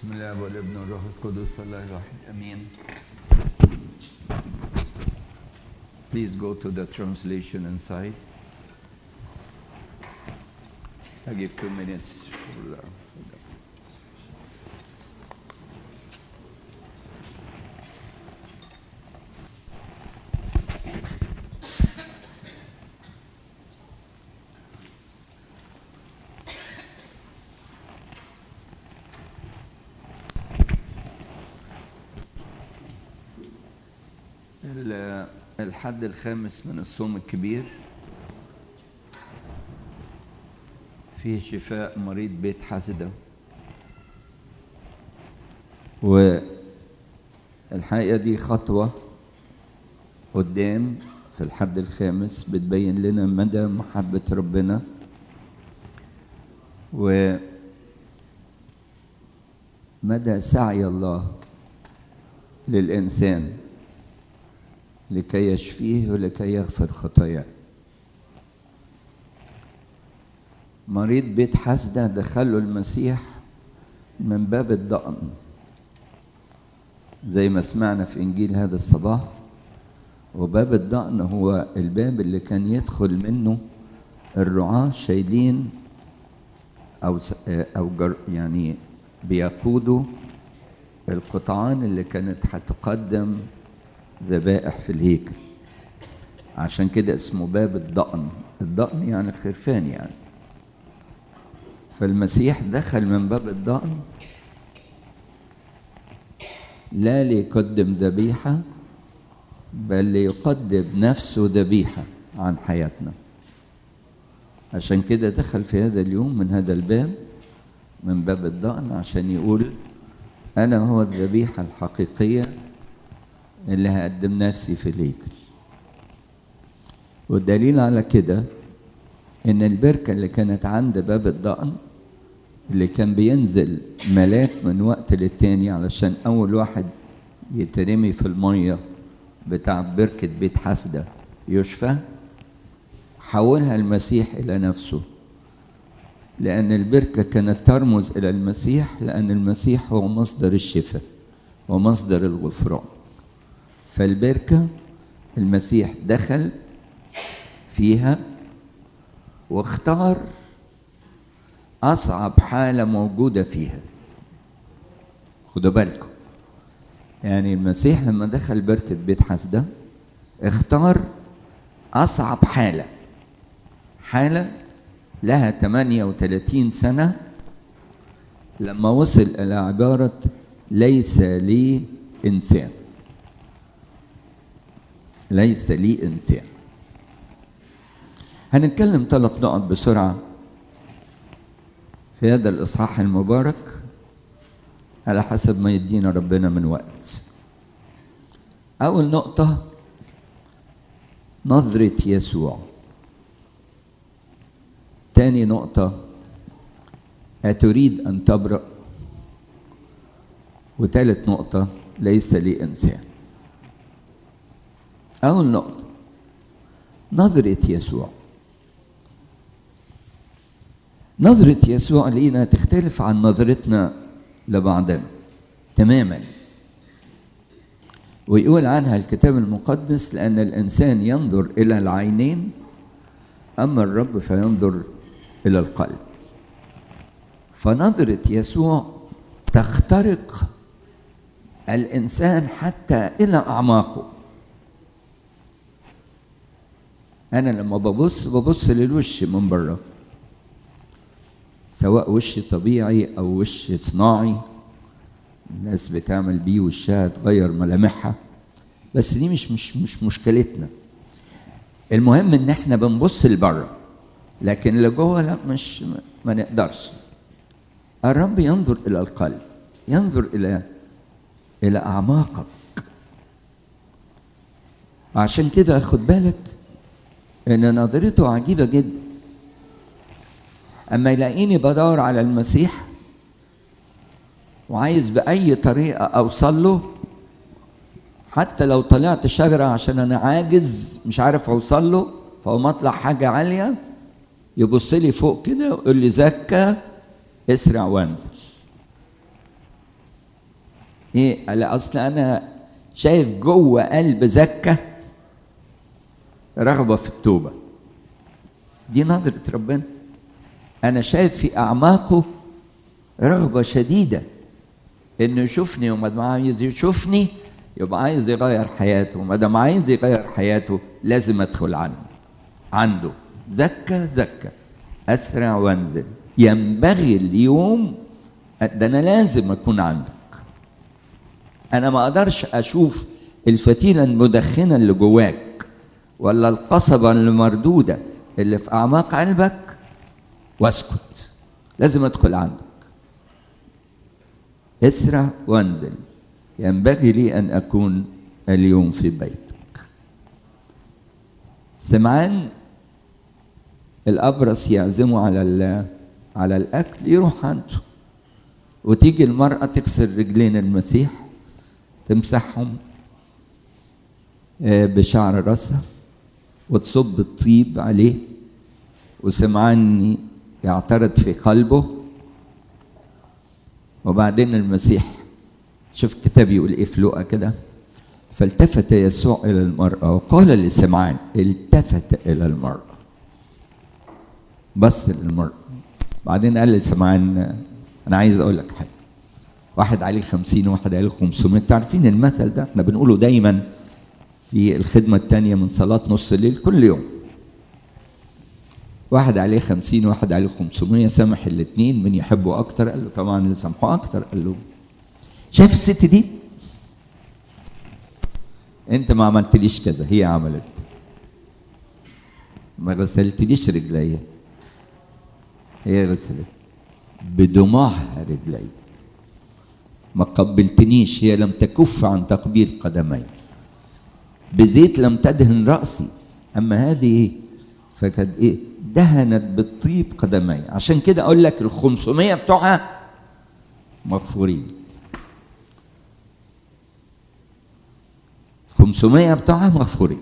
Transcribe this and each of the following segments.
بسم الله والابن والروح القدس الله الواحد امين Please go to the translation inside. I give two minutes for the, for the ال- الحد الخامس من الصوم الكبير فيه شفاء مريض بيت حسدة والحقيقة دي خطوة قدام في الحد الخامس بتبين لنا مدى محبة ربنا ومدى سعي الله للإنسان لكي يشفيه ولكي يغفر خطاياه مريض بيت حسدة دخله المسيح من باب الضأن زي ما سمعنا في إنجيل هذا الصباح وباب الضأن هو الباب اللي كان يدخل منه الرعاة شايلين أو س- أو جر يعني بيقودوا القطعان اللي كانت هتقدم ذبائح في الهيكل عشان كده اسمه باب الضأن الضأن يعني الخرفان يعني فالمسيح دخل من باب الضأن لا ليقدم ذبيحة بل ليقدم نفسه ذبيحة عن حياتنا عشان كده دخل في هذا اليوم من هذا الباب من باب الضأن عشان يقول أنا هو الذبيحة الحقيقية اللي هقدم نفسي في الهيكل والدليل على كده ان البركه اللي كانت عند باب الضأن اللي كان بينزل ملاك من وقت للتاني علشان اول واحد يترمي في الميه بتاع بركه بيت حسده يشفى حولها المسيح الى نفسه لان البركه كانت ترمز الى المسيح لان المسيح هو مصدر الشفاء ومصدر الغفران فالبركة المسيح دخل فيها واختار أصعب حالة موجودة فيها خدوا بالكم يعني المسيح لما دخل بركة بيت حسدة اختار أصعب حالة حالة لها 38 سنة لما وصل إلى عبارة ليس لي إنسان ليس لي انسان هنتكلم ثلاث نقط بسرعه في هذا الاصحاح المبارك على حسب ما يدينا ربنا من وقت اول نقطه نظره يسوع تاني نقطه اتريد ان تبرأ وثالث نقطه ليس لي انسان أول نقطة نظرة يسوع نظرة يسوع لينا تختلف عن نظرتنا لبعضنا تماما ويقول عنها الكتاب المقدس لأن الإنسان ينظر إلى العينين أما الرب فينظر إلى القلب فنظرة يسوع تخترق الإنسان حتى إلى أعماقه انا لما ببص ببص للوش من بره سواء وش طبيعي او وش صناعي الناس بتعمل بيه وشها تغير ملامحها بس دي مش مش مش مشكلتنا المهم ان احنا بنبص لبره لكن اللي جوه لا مش ما نقدرش الرب ينظر الى القلب ينظر الى الى اعماقك عشان كده خد بالك ان نظرته عجيبه جدا اما يلاقيني بدور على المسيح وعايز باي طريقه اوصل له حتى لو طلعت شجره عشان انا عاجز مش عارف اوصل له فاقوم اطلع حاجه عاليه يبص لي فوق كده ويقول لي زكى اسرع وانزل ايه قال اصل انا شايف جوه قلب زكه رغبه في التوبه دي نظره ربنا انا شايف في اعماقه رغبه شديده انه يشوفني وما دام عايز يشوفني يبقى عايز يغير حياته وما دام عايز يغير حياته لازم ادخل عنه عنده زكى زكى اسرع وانزل ينبغي اليوم ده انا لازم اكون عندك انا ما اقدرش اشوف الفتيله المدخنه اللي جواك ولا القصبه المردوده اللي في اعماق قلبك واسكت لازم ادخل عندك اسرع وانزل ينبغي لي ان اكون اليوم في بيتك سمعان الابرص يعزمه على على الاكل يروح عنده وتيجي المراه تغسل رجلين المسيح تمسحهم بشعر راسها وتصب الطيب عليه وسمعان يعترض في قلبه وبعدين المسيح شوف الكتاب يقول ايه في لقا كده فالتفت يسوع الى المراه وقال لسمعان التفت الى المراه بص للمراه بعدين قال لسمعان انا عايز اقول لك حاجه واحد عليه خمسين وواحد عليه خمسمائة عارفين المثل ده احنا بنقوله دايما في الخدمة الثانية من صلاة نص الليل كل يوم واحد عليه خمسين وواحد عليه خمسمية سامح الاثنين من يحبه أكتر قال له طبعا اللي سامحه أكتر قال له شايف الست دي انت ما عملتليش كذا هي عملت ما غسلتليش رجليا هي غسلت بدموعها رجلي ما قبلتنيش هي لم تكف عن تقبيل قدمي بزيت لم تدهن رأسي أما هذه فقد إيه دهنت بالطيب قدمي عشان كده أقول لك الخمسمية بتوعها مغفورين خمسمية بتوعها مغفورين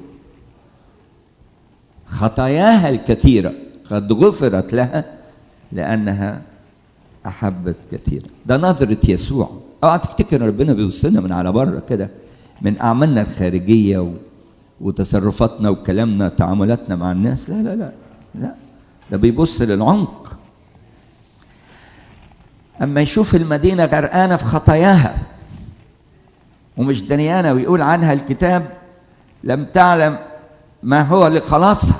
خطاياها الكثيرة قد غفرت لها لأنها أحبت كثيرا ده نظرة يسوع اوعى تفتكر ربنا بيوصلنا من على بره كده من أعمالنا الخارجية و... وتصرفاتنا وكلامنا تعاملاتنا مع الناس لا لا لا لا ده بيبص للعمق أما يشوف المدينة غرقانة في خطاياها ومش دنيانة ويقول عنها الكتاب لم تعلم ما هو لخلاصها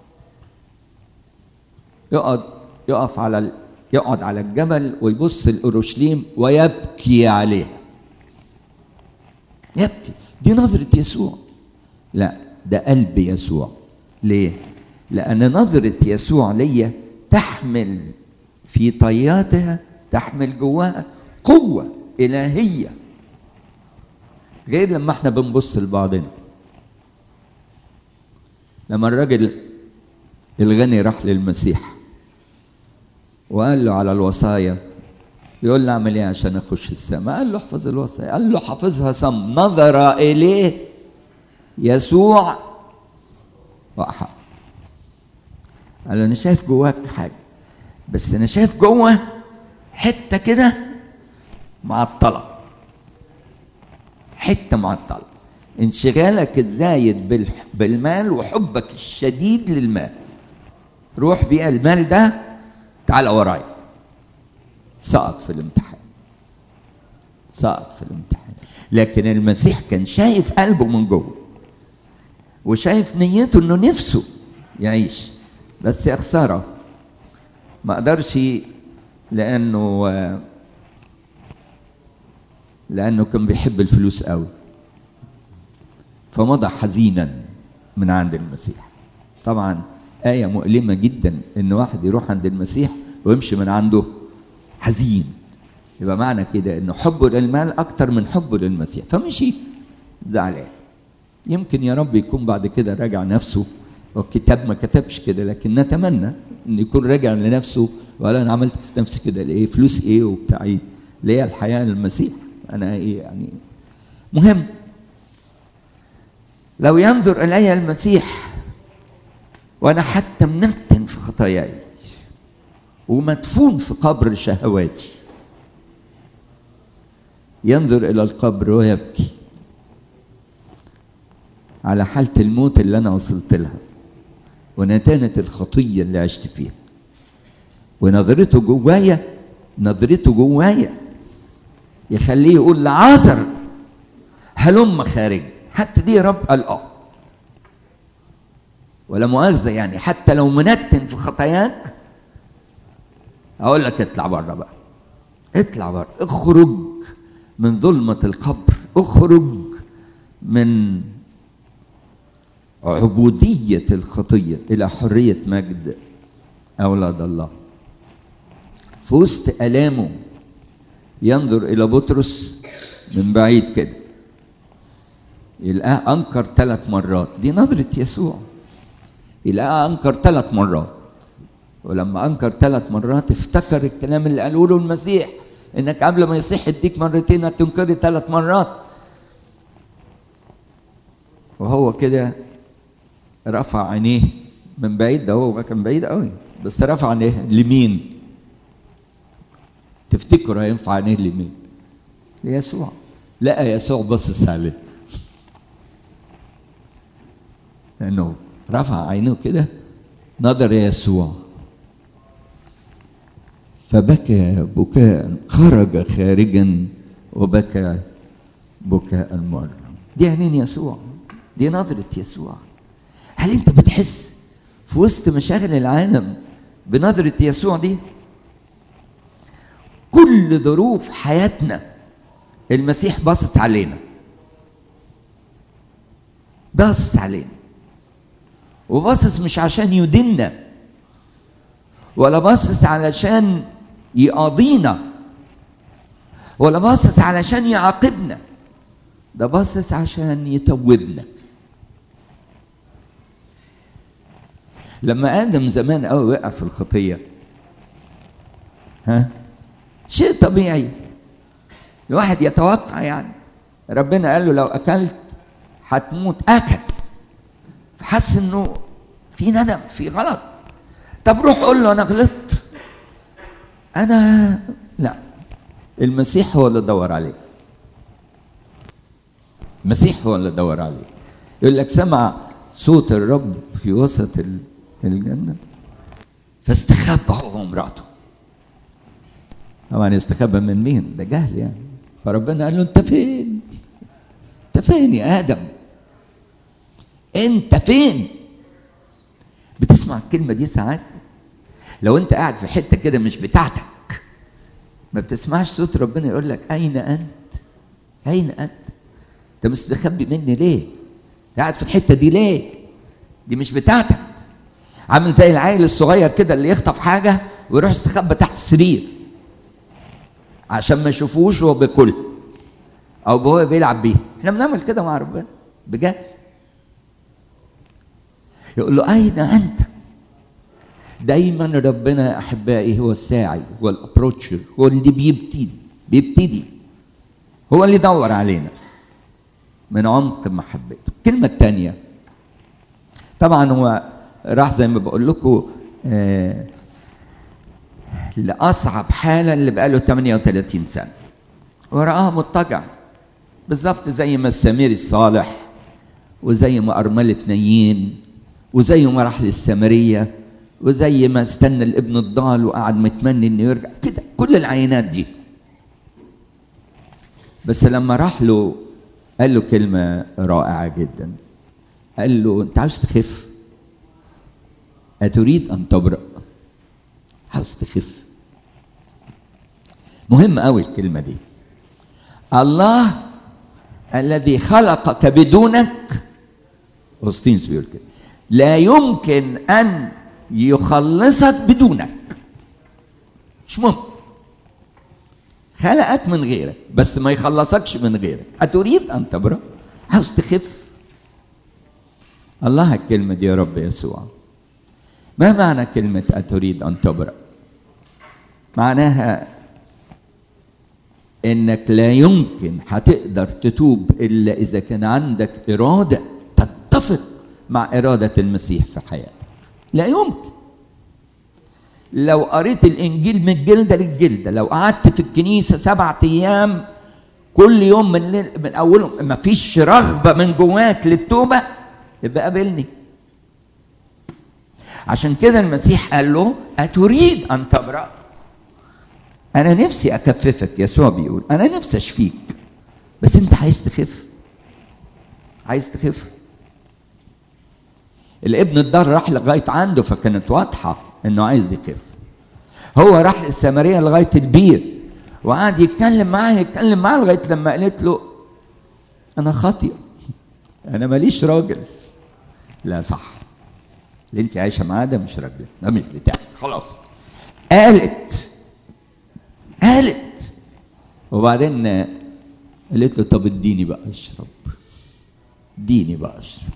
يقعد يقف على ال... يقعد على الجبل ويبص لأورشليم ويبكي عليها يبكي دي نظرة يسوع لا ده قلب يسوع ليه؟ لأن نظرة يسوع ليا تحمل في طياتها تحمل جواها قوة إلهية غير لما احنا بنبص لبعضنا لما الراجل الغني راح للمسيح وقال له على الوصايا يقول له اعمل ايه عشان اخش السماء قال له احفظ الوصايا قال له حافظها صم نظر اليه يسوع واحب قال له انا شايف جواك حاجه بس انا شايف جوه حته كده معطله حته معطله انشغالك الزايد بالمال وحبك الشديد للمال روح بيها المال ده تعال ورايا سقط في الامتحان سقط في الامتحان لكن المسيح كان شايف قلبه من جوه وشايف نيته انه نفسه يعيش بس يا خساره ما قدرش لانه لانه كان بيحب الفلوس قوي فمضى حزينا من عند المسيح طبعا آية مؤلمة جدا إن واحد يروح عند المسيح ويمشي من عنده حزين يبقى معنى كده إنه حبه للمال أكتر من حبه للمسيح فمشي زعلان يمكن يا رب يكون بعد كده راجع نفسه والكتاب ما كتبش كده لكن نتمنى إن يكون راجع لنفسه ولا أنا عملت في نفسي كده لإيه فلوس إيه وبتاع إيه ليه الحياة للمسيح أنا إيه يعني مهم لو ينظر إلي المسيح وانا حتى منتن في خطاياي ومدفون في قبر شهواتي ينظر إلى القبر ويبكي على حالة الموت اللي أنا وصلت لها ونتانة الخطية اللي عشت فيها ونظرته جوايا نظرته جوايا يخليه يقول لعازر هلم خارج حتى دي رب قال اه ولا مؤاخذة يعني حتى لو منتن في خطاياك أقول لك اطلع بره بقى اطلع بره اخرج من ظلمة القبر اخرج من عبودية الخطية إلى حرية مجد أولاد الله في وسط آلامه ينظر إلى بطرس من بعيد كده يلقاه أنكر ثلاث مرات دي نظرة يسوع يلقاه أنكر ثلاث مرات ولما أنكر ثلاث مرات افتكر الكلام اللي قاله له المسيح إنك قبل ما يصيح يديك مرتين هتنكري ثلاث مرات وهو كده رفع عينيه من بعيد ده هو كان بعيد قوي بس رفع عينيه لمين تفتكروا هينفع عينيه لمين ليسوع لقى يسوع باصص عليه لانه رفع عينه كده نظر يسوع فبكى بكاء خرج خارجا وبكى بكاء مرة دي عينين يسوع دي نظرة يسوع هل انت بتحس في وسط مشاغل العالم بنظرة يسوع دي كل ظروف حياتنا المسيح باصص علينا باصص علينا وباصص مش عشان يدنا ولا باصص علشان يقاضينا ولا باصص علشان يعاقبنا ده باصص عشان يتوبنا لما ادم زمان قوي وقع في الخطيه ها شيء طبيعي الواحد يتوقع يعني ربنا قال له لو اكلت هتموت اكل فحس انه في ندم في غلط طب روح قول له انا غلطت انا لا المسيح هو اللي دور عليه المسيح هو اللي دور عليه يقول لك سمع صوت الرب في وسط الجنة فاستخبى هو ومراته طبعا يستخبى من مين ده جهل يعني فربنا قال له انت فين انت فين يا ادم انت فين بتسمع الكلمه دي ساعات لو انت قاعد في حته كده مش بتاعتك ما بتسمعش صوت ربنا يقول لك اين انت اين انت انت مستخبي مني ليه قاعد في الحته دي ليه دي مش بتاعتك عامل زي العيل الصغير كده اللي يخطف حاجه ويروح يستخبى تحت السرير عشان ما يشوفوش وهو بياكل او وهو بيلعب بيها احنا بنعمل كده مع ربنا بجد يقول له اين انت دايما ربنا يا احبائي هو الساعي هو الابروتشر هو اللي بيبتدي بيبتدي هو اللي يدور علينا من عمق محبته الكلمه الثانيه طبعا هو راح زي ما بقول لكم آه لأصعب حالة اللي بقاله 38 سنة ورآها مضطجع بالظبط زي ما السمير الصالح وزي ما أرملة نيين وزي ما راح للسامرية وزي ما استنى الابن الضال وقعد متمني انه يرجع كده كل العينات دي بس لما راح له قال له كلمة رائعة جدا قال له انت عاوز تخف أتريد أن تبرأ عاوز تخف مهم قوي الكلمة دي الله الذي خلقك بدونك أوستينز بيقول كده لا يمكن أن يخلصك بدونك مش ممكن خلقك من غيرك بس ما يخلصكش من غيرك أتريد أن تبرأ عاوز تخف الله الكلمة دي يا رب يسوع ما معنى كلمة أتريد أن تبرأ معناها انك لا يمكن هتقدر تتوب الا اذا كان عندك اراده تتفق مع اراده المسيح في حياتك لا يمكن لو قريت الانجيل من الجلده للجلده لو قعدت في الكنيسه سبعة ايام كل يوم من ليل من اوله ما فيش رغبه من جواك للتوبه يبقى قابلني عشان كده المسيح قال له اتريد ان تبرأ انا نفسي اخففك يسوع بيقول انا نفسي اشفيك بس انت عايز تخف عايز تخف الابن الدار راح لغايه عنده فكانت واضحه انه عايز يخف هو راح للسامريه لغايه البير وقعد يتكلم معاها يتكلم معاها لغايه لما قالت له انا خاطئه انا ماليش راجل لا صح اللي انت عايشه معاه ده مش راجل ده مش بتاعك خلاص قالت قالت وبعدين قالت له طب اديني بقى اشرب اديني بقى اشرب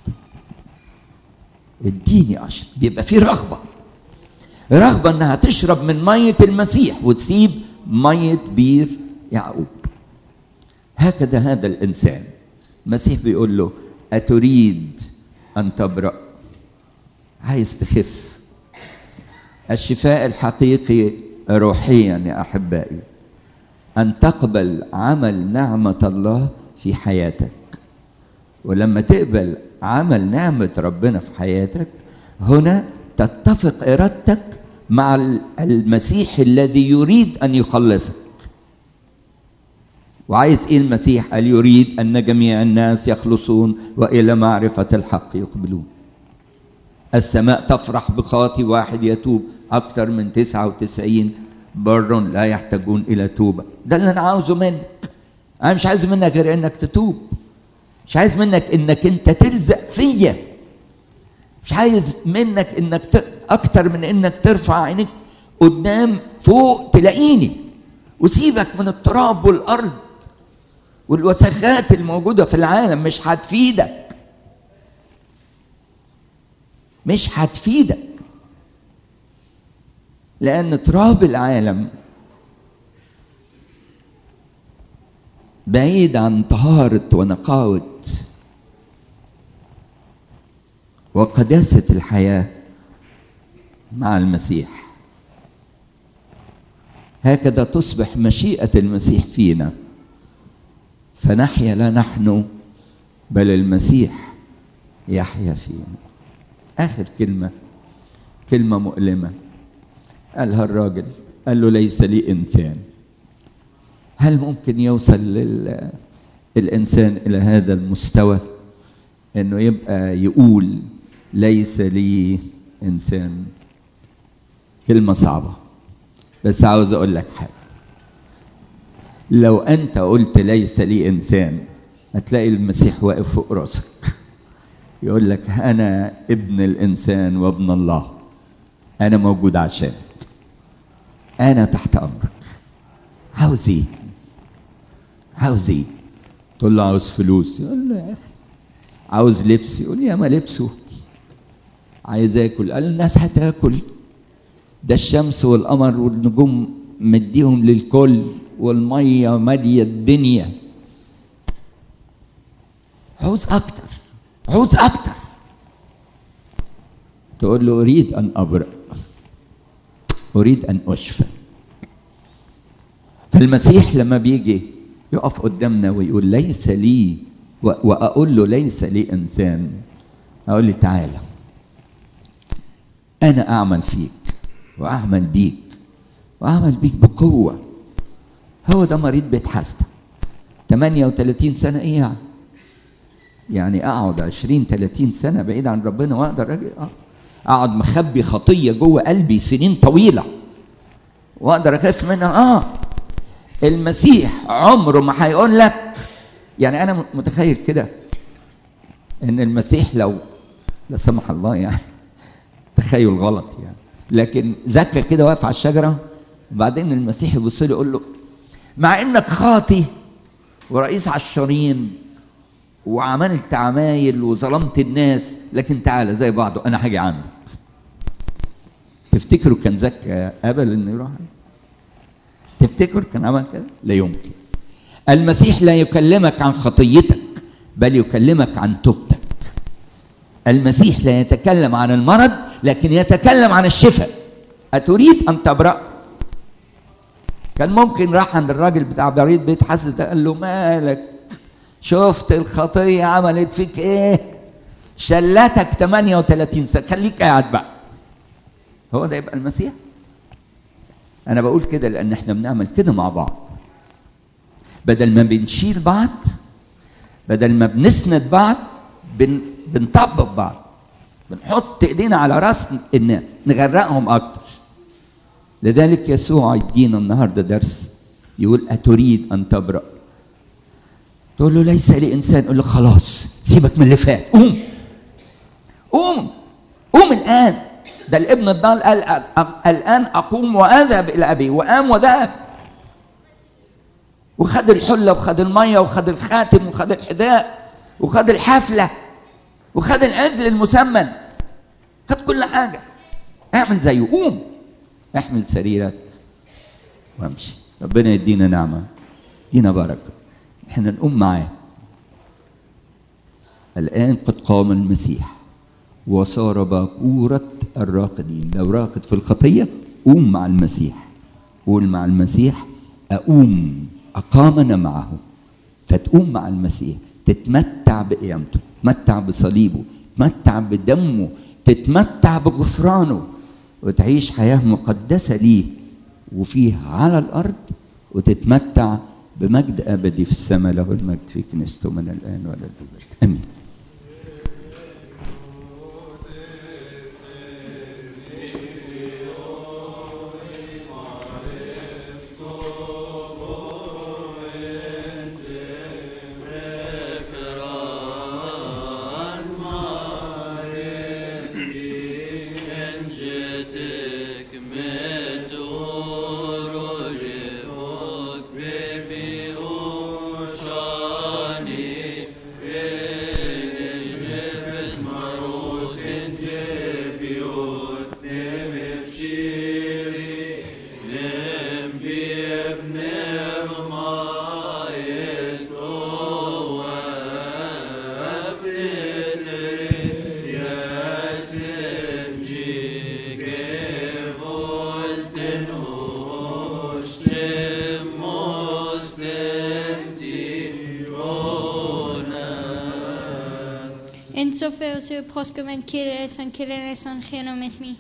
اديني اشرب بيبقى في رغبه رغبه انها تشرب من ميه المسيح وتسيب ميه بير يعقوب هكذا هذا الانسان المسيح بيقول له اتريد ان تبرأ عايز تخف الشفاء الحقيقي روحيا يا احبائي ان تقبل عمل نعمه الله في حياتك ولما تقبل عمل نعمه ربنا في حياتك هنا تتفق ارادتك مع المسيح الذي يريد ان يخلصك وعايز ايه المسيح قال يريد ان جميع الناس يخلصون والى معرفه الحق يقبلون السماء تفرح بخاطي واحد يتوب أكثر من 99 بر لا يحتاجون إلى توبة ده اللي أنا عاوزه منك أنا مش عايز منك غير إنك تتوب مش عايز منك إنك أنت تلزق فيا مش عايز منك إنك ت... أكتر من إنك ترفع عينيك قدام فوق تلاقيني وسيبك من التراب والأرض والوسخات الموجودة في العالم مش هتفيدك مش هتفيدك لأن تراب العالم بعيد عن طهارة ونقاوة وقداسة الحياة مع المسيح هكذا تصبح مشيئة المسيح فينا فنحيا لا نحن بل المسيح يحيا فينا آخر كلمة كلمة مؤلمة قالها الراجل قال له ليس لي إنسان هل ممكن يوصل لل... الإنسان إلى هذا المستوى إنه يبقى يقول ليس لي إنسان كلمة صعبة بس عاوز أقول لك حاجة لو أنت قلت ليس لي إنسان هتلاقي المسيح واقف فوق راسك يقول لك أنا ابن الإنسان وابن الله أنا موجود عشانك أنا تحت أمرك عاوز إيه؟ عاوز إيه؟ تقول له عاوز فلوس يقول له يا أخي عاوز لبس يقول يا ما لبسه عايز آكل قال الناس هتاكل ده الشمس والقمر والنجوم مديهم للكل والمية مالية الدنيا عاوز أكتر عاوز أكتر تقول له أريد أن أبرأ أريد أن أشفى فالمسيح لما بيجي يقف قدامنا ويقول ليس لي وأقول له ليس لي إنسان أقول لي تعالى أنا أعمل فيك وأعمل بيك وأعمل بيك بقوة هو ده مريض بيت حسده 38 سنة إيه يعني؟ يعني أقعد 20 30 سنة بعيد عن ربنا وأقدر أجي أه اقعد مخبي خطيه جوه قلبي سنين طويله واقدر اخاف منها اه المسيح عمره ما هيقول لك يعني انا متخيل كده ان المسيح لو لا سمح الله يعني تخيل غلط يعني لكن زكى كده واقف على الشجره وبعدين المسيح يبص له يقول له مع انك خاطي ورئيس عشارين وعملت عمايل وظلمت الناس لكن تعالى زي بعضه انا هاجي عندك تفتكروا كان زكى قبل انه يروح تفتكر كان عمل كده لا يمكن المسيح لا يكلمك عن خطيتك بل يكلمك عن توبتك المسيح لا يتكلم عن المرض لكن يتكلم عن الشفاء أتريد أن تبرأ كان ممكن راح عند الراجل بتاع بريد بيت حسن ده قال له مالك شفت الخطيه عملت فيك ايه شلتك 38 سنه خليك قاعد بقى هو ده يبقى المسيح انا بقول كده لان احنا بنعمل كده مع بعض بدل ما بنشيل بعض بدل ما بنسند بعض بن بنطبق بعض بنحط ايدينا على راس الناس نغرقهم اكتر لذلك يسوع يدينا النهارده درس يقول اتريد ان تبرأ تقول له ليس لانسان يقول له خلاص سيبك من اللي فات قوم قوم قوم الان ده الابن الضال قال الان اقوم واذهب الى ابي وقام وذهب وخد الحله وخد الميه وخد الخاتم وخد الحذاء وخد الحفله وخد العجل المسمن خد كل حاجه اعمل زيه قوم احمل سريرك وامشي ربنا يدينا نعمه يدينا بركه احنا نقوم معاه الان قد قام المسيح وصار باكورة الراقدين لو راقد في الخطية قوم مع المسيح قول مع المسيح أقوم أقامنا معه فتقوم مع المسيح تتمتع بقيامته تتمتع بصليبه تتمتع بدمه تتمتع بغفرانه وتعيش حياة مقدسة ليه وفيه على الأرض وتتمتع بمجد أبدي في السماء له المجد في كنيسته من الآن ولا الأبد آمين En zoveel zo proscomen kireson kireson genom me.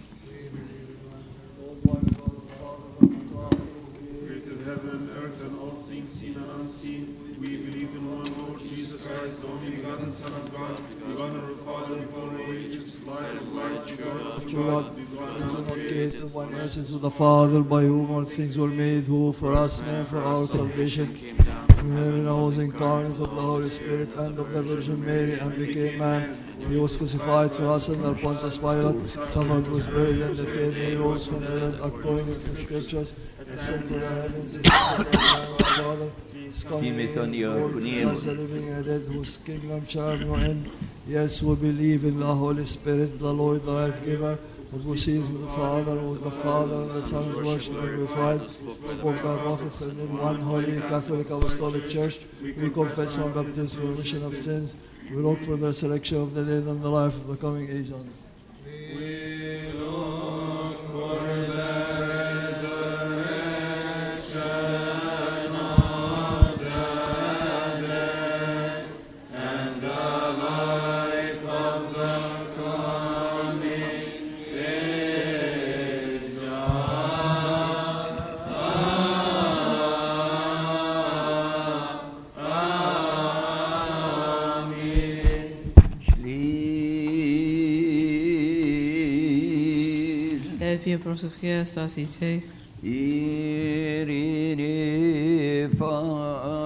created heaven and earth and all things seen and unseen. We believe in one Lord Jesus Christ, the only begotten Son of God, begotten of the Father before all ages, light of light, true God of true God, begotten and not uncreated. created one essence of the Father, by whom all things were made, who for us men for our salvation came heaven and was incarnate of the Holy Spirit and of the Virgin Mary and became man. He was crucified for us under Pontius Pilate, suffered, was buried, and the third day rose from the dead according to the Scriptures, ascended to the heavens, is seated at the right hand of the Father. is coming in Timothy, his glory to Kuniemo. judge the living and dead, whose kingdom shall have no end. Yes, we believe in the Holy Spirit, the Lord, the life giver, who proceeds with the Father, who is the Father and the Son is worshipped and glorified, spoke by prophets, and in one holy Catholic Apostolic Church, we confess one baptism for remission of sins. We look for the resurrection of the dead and the life of the coming age. Amen. Liv. Epie prosofia stasi te. Irine